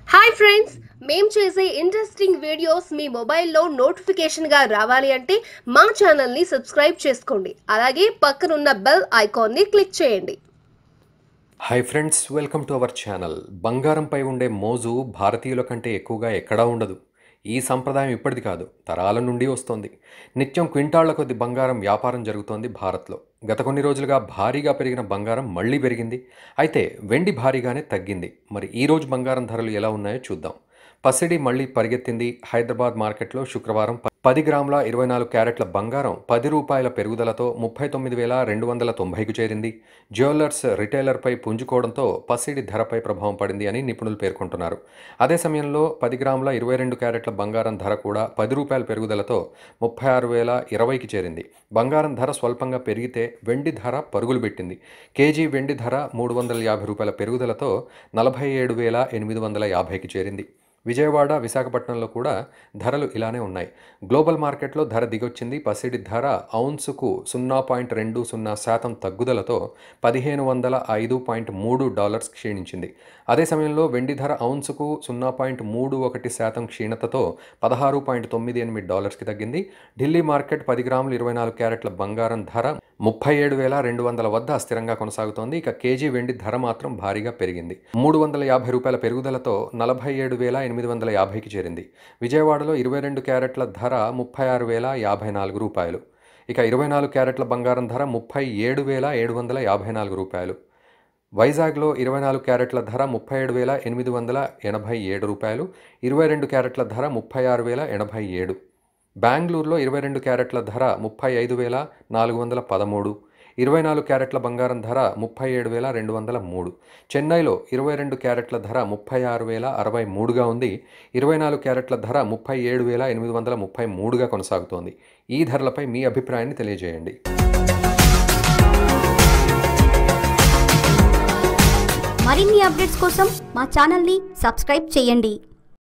hi friends మేం చేసే interesting videos మీ మొబైల్లో నోటిఫికేషన్గా రావాలి అంటే మా ఛానల్ని సబ్స్క్రైబ్ చేసుకోండి అలాగే పక్కనున్న బెల్ ఐకాన్ని క్లిక్ చేయండి hi friends welcome to our channel బంగారంపై ఉండే మోజు భారతీయుల కంటే ఎక్కువగా ఎక్కడా ఉండదు ఈ సంప్రదాయం ఇప్పటిది కాదు తరాల నుండి వస్తోంది నిత్యం క్వింటాళ్ల కొద్ది బంగారం వ్యాపారం జరుగుతోంది భారత్లో గత కొన్ని రోజులుగా భారీగా పెరిగిన బంగారం మళ్ళీ పెరిగింది అయితే వెండి భారీగానే తగ్గింది మరి ఈ రోజు బంగారం ధరలు ఎలా ఉన్నాయో చూద్దాం పసిడి మళ్ళీ పరిగెత్తింది హైదరాబాద్ మార్కెట్లో శుక్రవారం ప- పది గ్రాముల ఇరవై నాలుగు క్యారెట్ల బంగారం పది రూపాయల పెరుగుదలతో ముప్పై తొమ్మిది వేల రెండు వందల తొంభైకు చేరింది జ్యువెలర్స్ రిటైలర్పై పుంజుకోవడంతో పసిడి ధరపై ప్రభావం పడింది అని నిపుణులు పేర్కొంటున్నారు అదే సమయంలో పది గ్రాముల ఇరవై రెండు క్యారెట్ల బంగారం ధర కూడా పది రూపాయల పెరుగుదలతో ముప్పై ఆరు వేల ఇరవైకి చేరింది బంగారం ధర స్వల్పంగా పెరిగితే వెండి ధర పరుగులు పెట్టింది కేజీ వెండి ధర మూడు వందల యాభై రూపాయల పెరుగుదలతో నలభై ఏడు వేల ఎనిమిది వందల యాభైకి చేరింది విజయవాడ విశాఖపట్నంలో కూడా ధరలు ఇలానే ఉన్నాయి గ్లోబల్ మార్కెట్లో ధర దిగొచ్చింది పసిడి ధర ఔన్సుకు సున్నా పాయింట్ రెండు సున్నా శాతం తగ్గుదలతో పదిహేను వందల ఐదు పాయింట్ మూడు డాలర్స్ క్షీణించింది అదే సమయంలో వెండి ధర ఔన్సుకు సున్నా పాయింట్ మూడు ఒకటి శాతం క్షీణతతో పదహారు పాయింట్ తొమ్మిది ఎనిమిది డాలర్స్కి తగ్గింది ఢిల్లీ మార్కెట్ పది గ్రాములు ఇరవై నాలుగు క్యారెట్ల బంగారం ధర ముప్పై ఏడు వేల రెండు వందల వద్ద స్థిరంగా కొనసాగుతోంది ఇక కేజీ వెండి ధర మాత్రం భారీగా పెరిగింది మూడు వందల యాభై రూపాయల పెరుగుదలతో నలభై ఏడు వేల ఎనిమిది వందల యాభైకి చేరింది విజయవాడలో ఇరవై రెండు క్యారెట్ల ధర ముప్పై ఆరు వేల యాభై నాలుగు రూపాయలు ఇక ఇరవై నాలుగు క్యారెట్ల బంగారం ధర ముప్పై ఏడు వేల ఏడు వందల యాభై నాలుగు రూపాయలు వైజాగ్లో ఇరవై నాలుగు క్యారెట్ల ధర ముప్పై ఏడు వేల ఎనిమిది వందల ఎనభై ఏడు రూపాయలు ఇరవై రెండు క్యారెట్ల ధర ముప్పై ఆరు వేల ఎనభై ఏడు బెంగళూరులో ఇరవై రెండు క్యారెట్ల ధర ముప్పై ఐదు వేల నాలుగు వందల పదమూడు ఇరవై నాలుగు క్యారెట్ల బంగారం ధర ముప్పై ఏడు వేల రెండు వందల మూడు చెన్నైలో ఇరవై రెండు క్యారెట్ల ధర ముప్పై ఆరు వేల అరవై మూడుగా ఉంది ఇరవై నాలుగు క్యారెట్ల ధర ముప్పై ఏడు వేల ఎనిమిది వందల ముప్పై మూడుగా కొనసాగుతోంది ఈ ధరలపై మీ అభిప్రాయాన్ని తెలియజేయండి మరిన్ని అప్డేట్స్ కోసం మా ఛానల్ని సబ్స్క్రైబ్ చేయండి